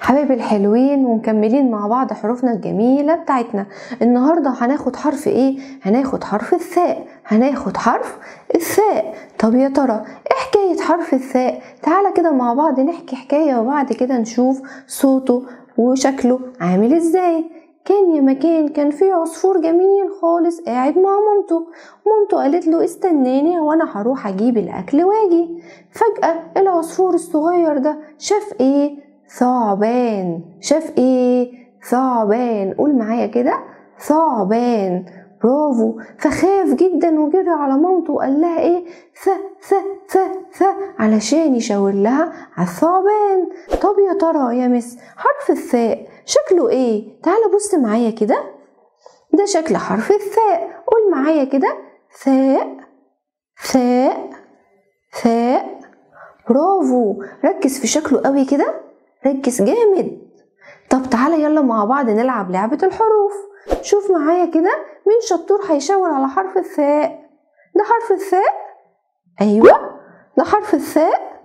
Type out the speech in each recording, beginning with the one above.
حبايبي الحلوين ومكملين مع بعض حروفنا الجميلة بتاعتنا النهاردة هناخد حرف ايه؟ هناخد حرف الثاء هناخد حرف الثاء طب يا ترى ايه حكاية حرف الثاء؟ تعالى كده مع بعض نحكي حكاية وبعد كده نشوف صوته وشكله عامل ازاي كان يا مكان كان في عصفور جميل خالص قاعد مع مامته مامته قالت له استناني وانا هروح اجيب الاكل واجي فجأة العصفور الصغير ده شاف ايه ثعبان شاف ايه ثعبان قول معايا كده ثعبان برافو فخاف جدا وجري على مامته وقال لها ايه ث ث ث ث علشان يشاور لها على الثعبان طب يا ترى يا مس حرف الثاء شكله ايه تعالى بص معايا كده ده شكل حرف الثاء قول معايا كده ثاء ثاء ثاء برافو ركز في شكله قوي كده ركز جامد طب تعالى يلا مع بعض نلعب لعبة الحروف شوف معايا كده مين شطور هيشاور على حرف الثاء ده حرف الثاء ايوه ده حرف الثاء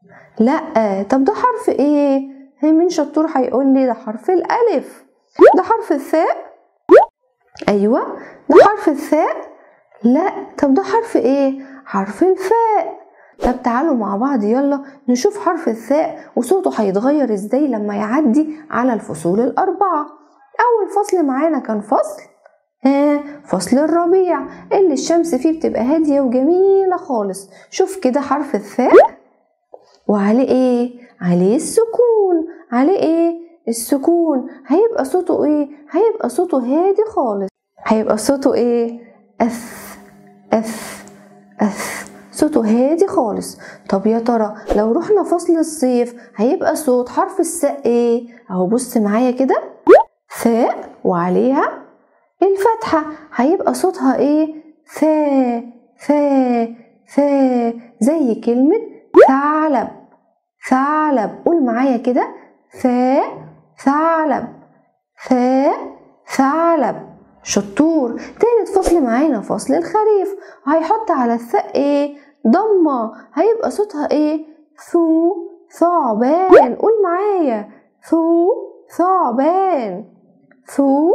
لا طب ده حرف ايه هي مين شطور هيقول لي ده حرف الالف ده حرف الثاء ايوه ده حرف الثاء لا طب ده حرف ايه حرف الفاء طب تعالوا مع بعض يلا نشوف حرف الثاء وصوته هيتغير ازاي لما يعدي على الفصول الأربعة أول فصل معانا كان فصل آه فصل الربيع اللي الشمس فيه بتبقى هادية وجميلة خالص شوف كده حرف الثاء وعليه ايه عليه السكون عليه ايه السكون هيبقى صوته ايه هيبقى صوته هادي خالص هيبقى صوته ايه أث أث أث صوته هادي خالص طب يا ترى لو رحنا فصل الصيف هيبقى صوت حرف الساء ايه اهو بص معايا كده ثاء وعليها الفتحة هيبقى صوتها ايه ثاء ثاء ثاء زي كلمة ثعلب ثعلب قول معايا كده ثاء ثعلب ثاء ثعلب شطور تالت فصل معانا فصل الخريف وهيحط على الثاء ايه ضمة هيبقى صوتها ايه ثو ثعبان قول معايا ثو ثعبان ثو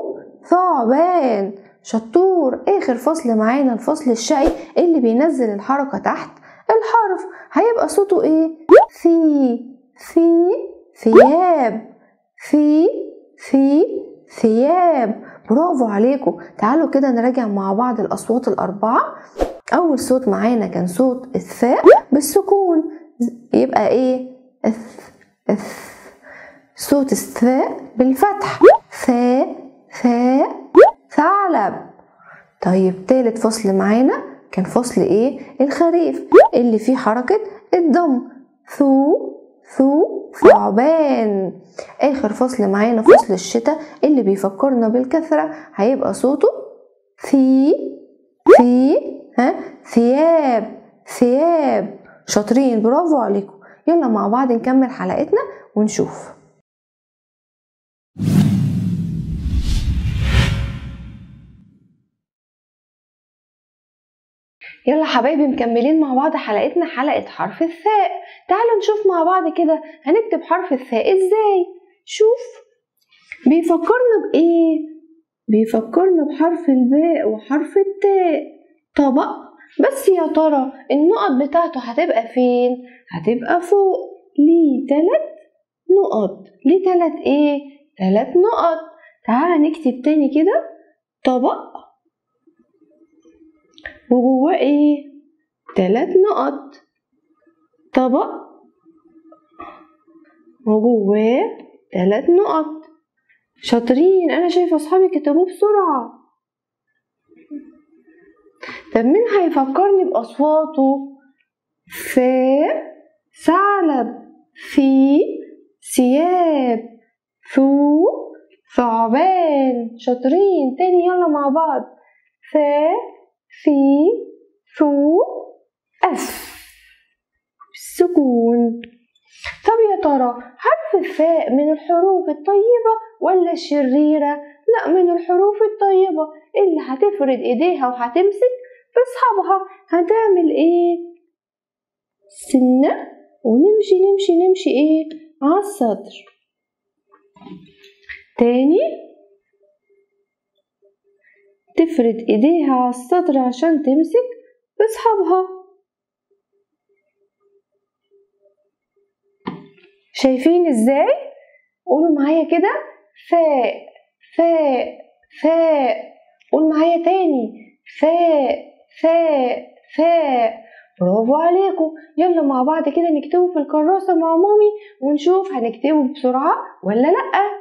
ثعبان شطور اخر فصل معانا الفصل الشقي اللي بينزل الحركة تحت الحرف هيبقى صوته ايه ثي ثي ثياب ثي ثي ثياب برافو عليكم تعالوا كده نراجع مع بعض الأصوات الأربعة أول صوت معانا كان صوت الثاء بالسكون يبقى إيه الث الث صوت الثاء بالفتح ثاء ثاء ثعلب طيب تالت فصل معانا كان فصل ايه الخريف اللي فيه حركة الضم ثو ثو ثعبان اخر فصل معانا فصل الشتاء اللي بيفكرنا بالكثرة هيبقى صوته ثي ثي ها ثياب ثياب شاطرين برافو عليكم يلا مع بعض نكمل حلقتنا ونشوف يلا حبايبي مكملين مع بعض حلقتنا حلقة حرف الثاء تعالوا نشوف مع بعض كده هنكتب حرف الثاء ازاي شوف بيفكرنا بإيه بيفكرنا بحرف الباء وحرف التاء طبق بس يا ترى النقط بتاعته هتبقى فين هتبقى فوق ليه تلات نقط ليه تلات ايه تلات نقط تعالى نكتب تاني كده طبق وجواه ايه تلات نقط طبق وجواه تلات نقط شاطرين انا شايفه اصحابي كتبوه بسرعه طب مين هيفكرني باصواته ف ثعلب في ثياب ثو ثعبان شاطرين تاني يلا مع بعض ف في ثو أف السكون طب يا ترى حرف الثاء من الحروف الطيبة ولا الشريرة؟ لا من الحروف الطيبة اللي هتفرد ايديها وهتمسك في اصحابها هتعمل ايه؟ سنة ونمشي نمشي نمشي ايه؟ على الصدر تاني تفرد ايديها على الصدر عشان تمسك بصحابها شايفين ازاي قولوا معايا كده فاء فاء فاء قول معايا تاني فاء فاء فاء برافو عليكم يلا مع بعض كده نكتبه في الكراسة مع مامي ونشوف هنكتبه بسرعة ولا لأ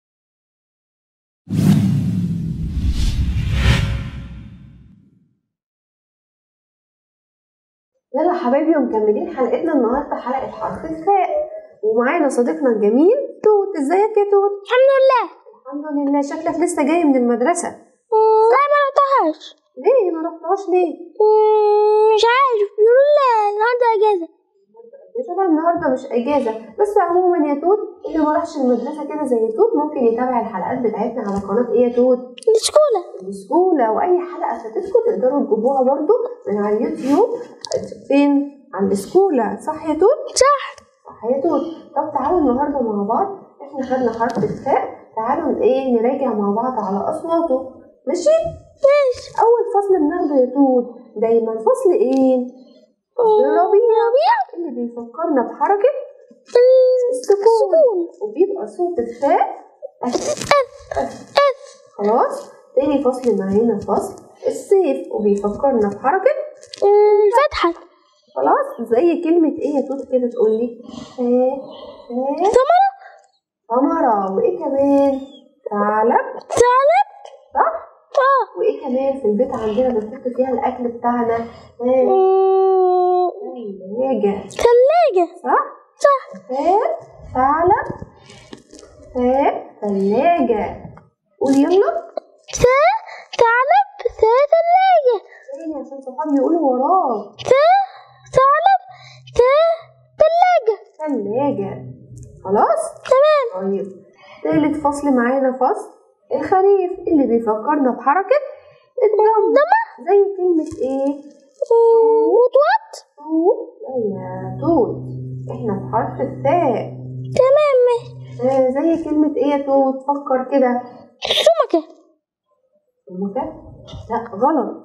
يلا حبايبي ومكملين حلقتنا النهارده حلقة حرف الثاء ومعانا صديقنا الجميل توت ازيك يا توت الحمد لله الحمد لله شكلك لسه جاي من المدرسة مم، لا ما رحتهاش ليه ما رحتهاش ليه؟ مم، مش عارف بيقولوا لي النهارده اجازه يا النهارده مش اجازه بس عموما يا توت اللي ما راحش المدرسه كده زي توت ممكن يتابع الحلقات بتاعتنا على قناه ايه يا توت السكوله بسهوله واي حلقه فاتتكم تقدروا تجيبوها برضو من على اليوتيوب فين على السكوله صح يا توت صح صح يا توت طب تعالوا النهارده مع بعض احنا خدنا حرف الثاء تعالوا ايه نراجع مع بعض على اصواته ماشي ماشي اول فصل بناخده يا توت دايما فصل ايه الربيع ربيع اللي بيفكرنا بحركه السكون السكون وبيبقى صوت الثاء اف اف خلاص تاني فصل معانا فصل السيف وبيفكرنا بحركة مم، الفتحه خلاص زي كلمة ايه يا توت كده تقولي فا فا ثمره ثمرة وايه كمان ثعلب ثعلب صح اه وايه كمان في البيت عندنا بنحط فيها الاكل بتاعنا فا مم، ثلاجة ثلاجه صح صح فا ثعلب فا ثلاجة قول يلا ثا ثعلب ثا ثلاجه تاني عشان صحابي يقولوا وراك ثا ثعلب ثا ثلاجه ثلاجة خلاص تمام طيب تالت فصل معانا فصل الخريف اللي بيفكرنا بحركة الدم زي كلمة ايه؟ مم، وطوات توت لا يا توت احنا بحرف الثاء تمام ماشي آه زي كلمة ايه يا توت فكر كده سمكه سمكة لا غلط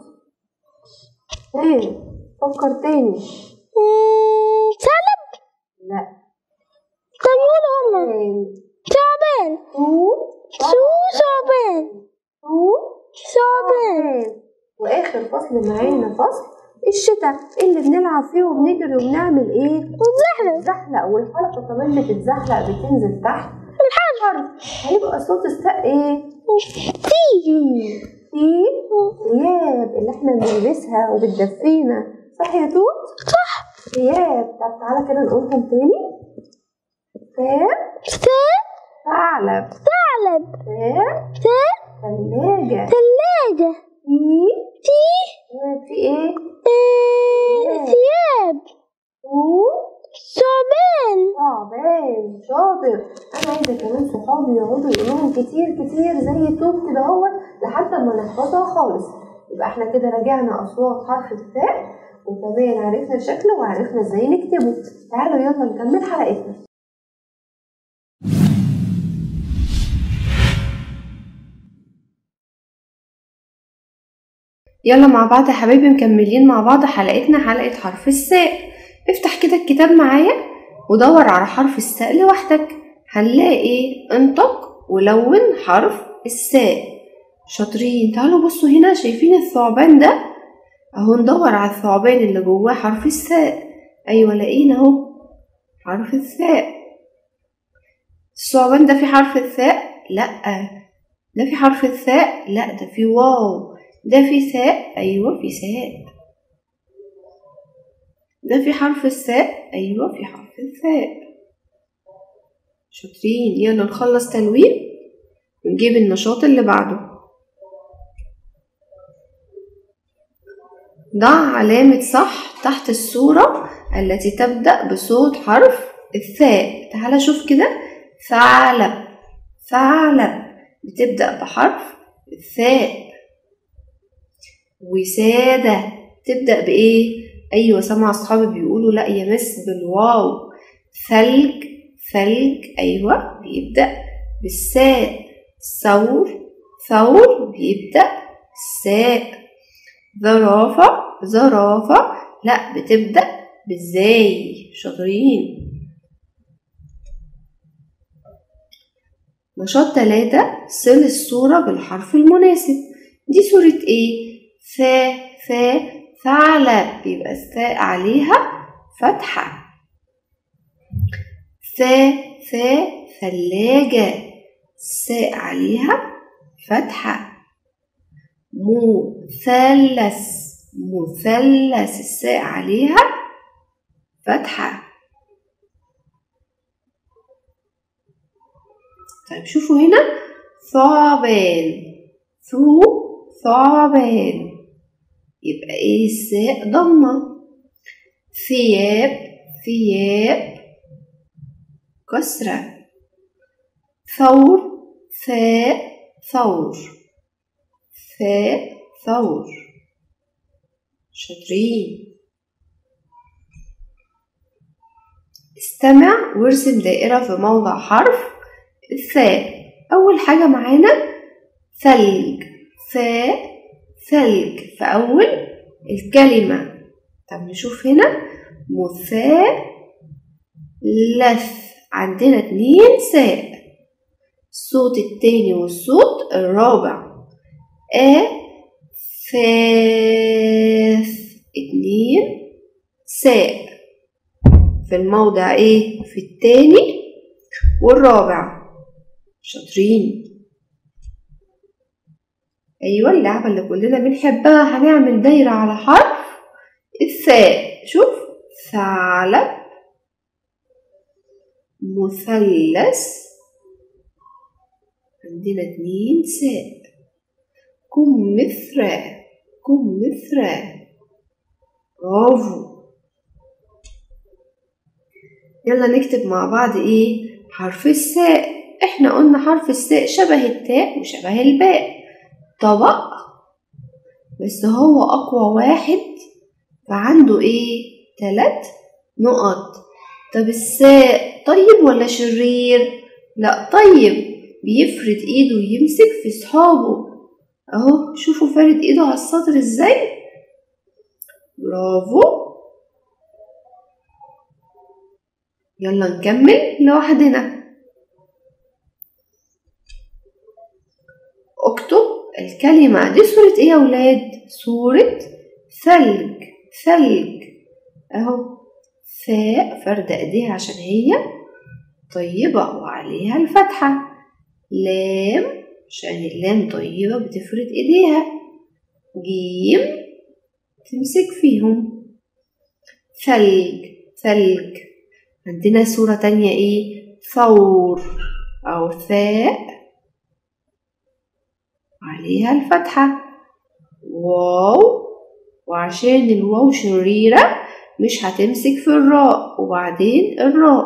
ايه فكر تاني مم، ثعلب لا طب قولوا هما تاني ثعبان توت سو ثعبان توت ثعبان واخر فصل معانا فصل الشتاء اللي بنلعب فيه وبنجري وبنعمل ايه وزحلق زحلق والحلقه كمان بتتزحلق بتنزل تحت الحرف هيبقى صوت السق ايه تيجي في ثياب اللي احنا بنلبسها وبتدفينا صح يا توت صح ثياب طب تعالى كده نقولهم تاني ثياب ثا ثعلب ثعلب ثياب ثا ثلاجة ثلاجة في تي في ايه آه، ثياب و ثعبان تعبان شاطر انا عايزه كمان صحابي يقعدوا يقولوهم كتير كتير زي توب كده اهوت لحد ما نحفظها خالص يبقى احنا كده راجعنا اصوات حرف الثاء وكمان عرفنا شكله وعرفنا ازاي نكتبه تعالوا يلا نكمل حلقتنا يلا مع بعض يا حبايبي مكملين مع بعض حلقتنا حلقة حرف الساء افتح كده الكتاب معايا ودور على حرف الساء لوحدك هنلاقي انطق ولون حرف الساء شاطرين تعالوا بصوا هنا شايفين الثعبان ده اهو ندور على الثعبان اللي جواه حرف الساء ايوه لقينا اهو حرف الثاء الثعبان ده في حرف الثاء لا ده في حرف الثاء لا ده في واو ده في ثاء ايوه في ثاء ده في حرف الثاء ايوه في حرف الثاء شاطرين يلا نخلص تلوين ونجيب النشاط اللي بعده ضع علامة صح تحت الصورة التي تبدأ بصوت حرف الثاء تعال شوف كده ثعلب ثعلب بتبدأ بحرف الثاء وسادة تبدأ بإيه؟ أيوة سمع أصحابي بيقولوا لأ يا مس بالواو ثلج ثلج أيوة بيبدأ بالساء ثور ثور بيبدأ الساء زرافة زرافة لا بتبدأ بالزاي شاطرين نشاط تلاتة صل الصورة بالحرف المناسب دي صورة ايه؟ ثا ثا ثعلب يبقى الثاء عليها فتحة ثا ثا ثلاجة الساء عليها فتحة مثلث مثلث الساء عليها فتحة طيب شوفوا هنا ثعبان ثو ثعبان يبقى ايه الساء ضمة ثياب ثياب كسرة ثور ثاء ثور ثاء ثور شاطرين استمع وارسم دائرة في موضع حرف الثاء أول حاجة معانا ثلج ثاء ثلج في أول الكلمة طب نشوف هنا مثاء لث عندنا اتنين ساء الصوت التاني والصوت الرابع آ ثاث اتنين ساء في الموضع ايه في التاني والرابع شاطرين ايوه اللعبة اللي كلنا بنحبها هنعمل دايرة على حرف الثاء شوف ثعلب مثلث عندنا اتنين ساء كمثرى كمثرى برافو يلا نكتب مع بعض ايه حرف الساء احنا قلنا حرف الساء شبه التاء وشبه الباء طبق بس هو اقوى واحد فعنده ايه تلات نقط طب الساء طيب ولا شرير لا طيب بيفرد ايده ويمسك في صحابه اهو شوفوا فارد ايده على السطر ازاي برافو يلا نكمل لوحدنا اكتب الكلمة دي صورة ايه يا ولاد صورة ثلج ثلج اهو ثاء فرد ايديها عشان هي طيبة وعليها الفتحة لام عشان اللام طيبة بتفرد ايديها جيم تمسك فيهم ثلج ثلج عندنا صورة تانية ايه ثور او ثاء عليها الفتحة واو وعشان الواو شريرة مش هتمسك في الراء وبعدين الراء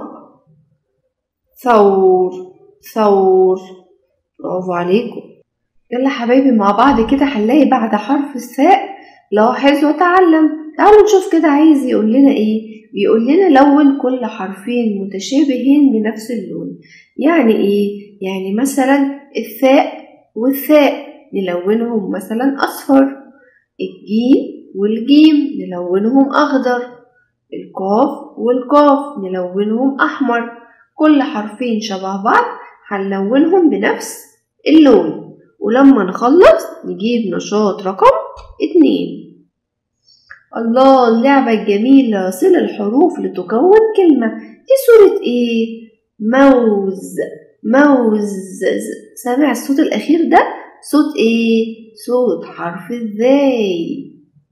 ثور ثور برافو عليكم يلا حبايبي مع بعض كده هنلاقي بعد حرف الثاء لاحظ وتعلم تعالوا نشوف كده عايز يقول لنا ايه بيقول لنا لون كل حرفين متشابهين بنفس اللون يعني ايه يعني مثلا الثاء والثاء نلونهم مثلا اصفر الجيم والجيم نلونهم اخضر القاف والقاف نلونهم احمر كل حرفين شبه بعض هنلونهم بنفس اللون ولما نخلص نجيب نشاط رقم اتنين الله اللعبة الجميلة صل الحروف لتكون كلمة دي صورة ايه موز موز سامع الصوت الأخير ده صوت ايه صوت حرف الذاي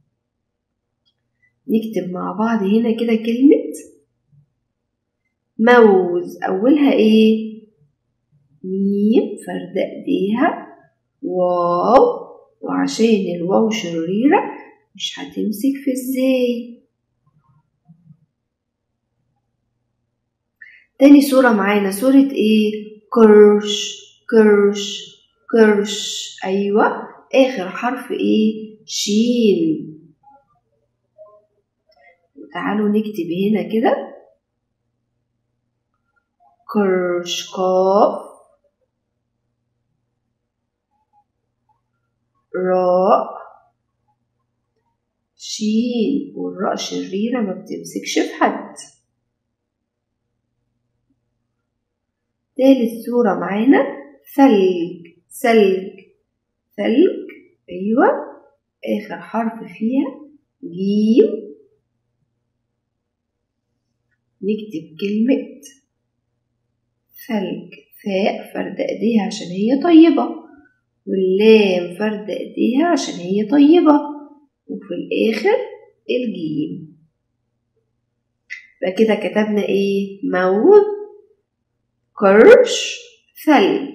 نكتب مع بعض هنا كده كلمة موز أولها ايه ميم فرد ايديها واو وعشان الواو شريرة مش هتمسك في ازاي تاني صورة معانا صورة ايه كرش كرش كرش ايوه اخر حرف ايه شين تعالوا نكتب هنا كده كرش قاف راء شين والراء شريرة ما بتمسكش في حد تالت صورة معانا ثلج ثلج ثلج أيوة آخر حرف فيها جيم نكتب كلمة ثلج فاء فرد ايديها عشان هي طيبة واللام فرد ايديها عشان هي طيبة وفي الآخر الجيم يبقى كده كتبنا ايه موت قرش ثلج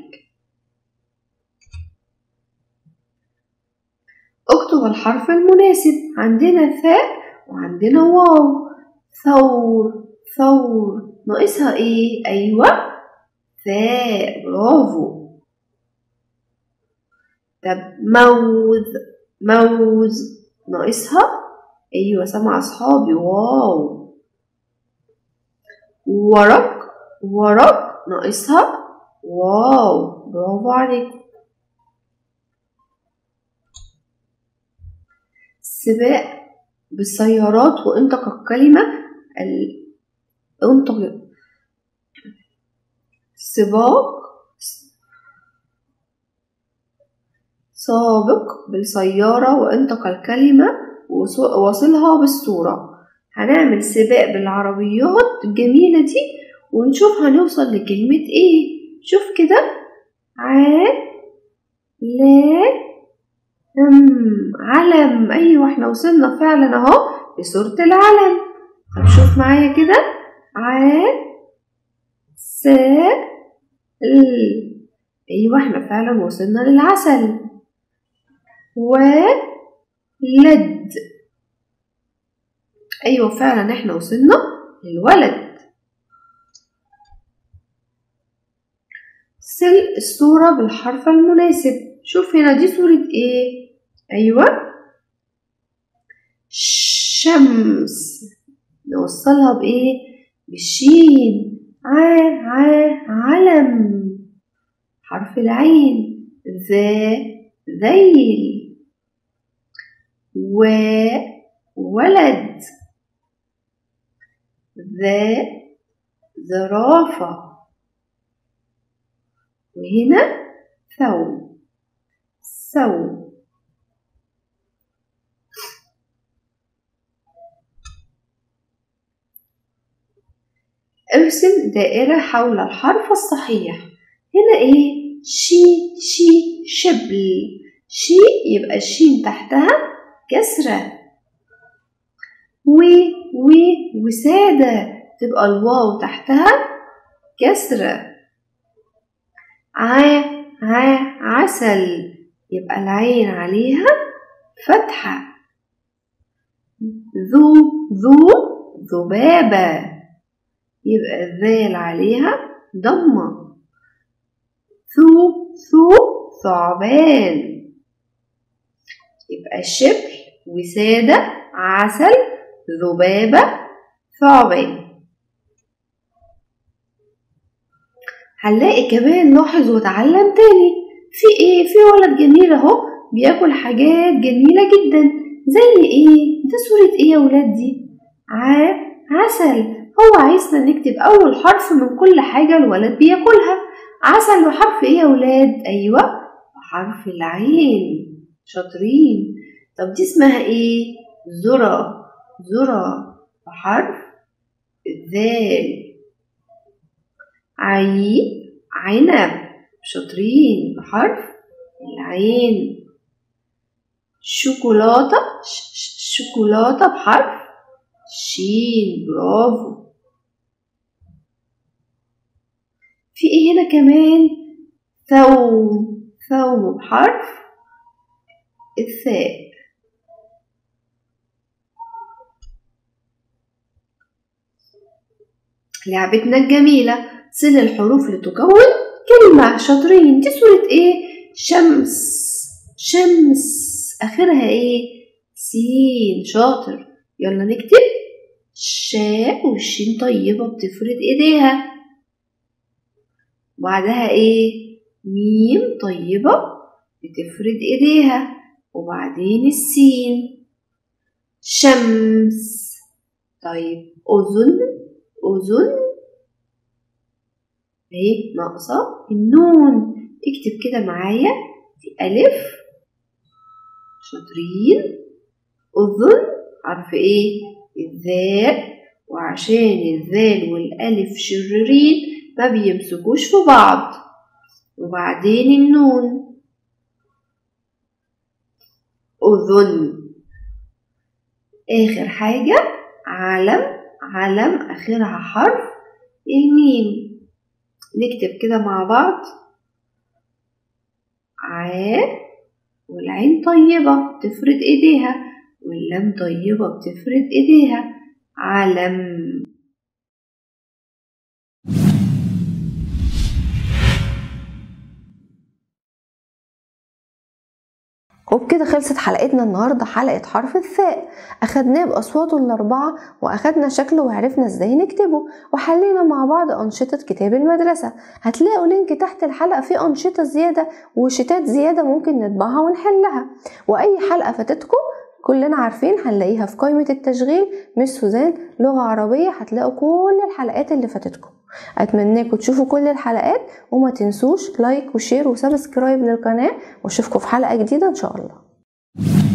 اكتب الحرف المناسب عندنا ثاء وعندنا واو ثور ثور ناقصها ايه ايوه ثاء برافو طب موز موز ناقصها ايوه سامع اصحابي واو ورق ورق ناقصها واو برافو عليكم سباق بالسيارات وانطق الكلمة ال... انطق سباق سابق بالسيارة وانطق الكلمة وصلها بالصورة هنعمل سباق بالعربيات الجميلة دي ونشوف هنوصل لكلمة ايه شوف كده ع لا أم علم أيوة احنا وصلنا فعلا اهو لصورة العلم طب شوف معايا كده ع س ل أيوة احنا فعلا وصلنا للعسل ولد أيوة فعلا احنا وصلنا للولد سل الصورة بالحرف المناسب شوف هنا دي صورة ايه ايوه شمس نوصلها بايه بالشين ع ع علم حرف العين ذا ذيل و ولد ذا زرافة وهنا ثوب ثوب ارسم دائرة حول الحرف الصحيح هنا ايه شي شي شبل شي يبقى الشين تحتها كسرة و و وسادة تبقى الواو تحتها كسرة ع ع عسل يبقى العين عليها فتحة ذو ذو ذبابة يبقى الذال عليها ضمة ثو ثو ثعبان يبقى الشبل وسادة عسل ذبابة ثعبان هنلاقي كمان لاحظ وتعلم تاني في ايه في ولد جميل اهو بياكل حاجات جميلة جدا زي ايه ده صورة ايه يا ولاد دي ع عسل هو عايزنا نكتب اول حرف من كل حاجة الولد بياكلها عسل وحرف ايه يا ولاد ايوه حرف العين شاطرين طب دي اسمها ايه ذرة ذرة بحرف الذال عي عنب شاطرين بحرف العين شوكولاتة شوكولاتة بحرف شين برافو في ايه هنا كمان ثوم ثوم بحرف الثاء لعبتنا الجميلة صل الحروف لتكون كلمة شاطرين دي صورة ايه شمس شمس اخرها ايه سين شاطر يلا نكتب شاء والشين طيبة بتفرد ايديها بعدها ايه ميم طيبة بتفرد ايديها وبعدين السين شمس طيب أذن أذن اهي ناقصة النون اكتب كده معايا دي ألف شاطرين أذن حرف ايه الذال وعشان الذال والألف شريرين ما بيمسكوش في بعض وبعدين النون أذن آخر حاجة علم علم آخرها حرف الميم نكتب كده مع بعض ع والعين طيبة تفرد ايديها واللام طيبة بتفرد ايديها علم وبكده خلصت حلقتنا النهاردة حلقة حرف الثاء أخدناه بأصواته الأربعة وأخدنا شكله وعرفنا إزاي نكتبه وحلينا مع بعض أنشطة كتاب المدرسة هتلاقوا لينك تحت الحلقة فيه أنشطة زيادة وشتات زيادة ممكن نطبعها ونحلها وأي حلقة فاتتكم كلنا عارفين هنلاقيها في قائمة التشغيل مس سوزان لغة عربية هتلاقوا كل الحلقات اللي فاتتكم أتمنىكم تشوفوا كل الحلقات وما تنسوش لايك وشير وسبسكرايب للقناة واشوفكم في حلقة جديدة إن شاء الله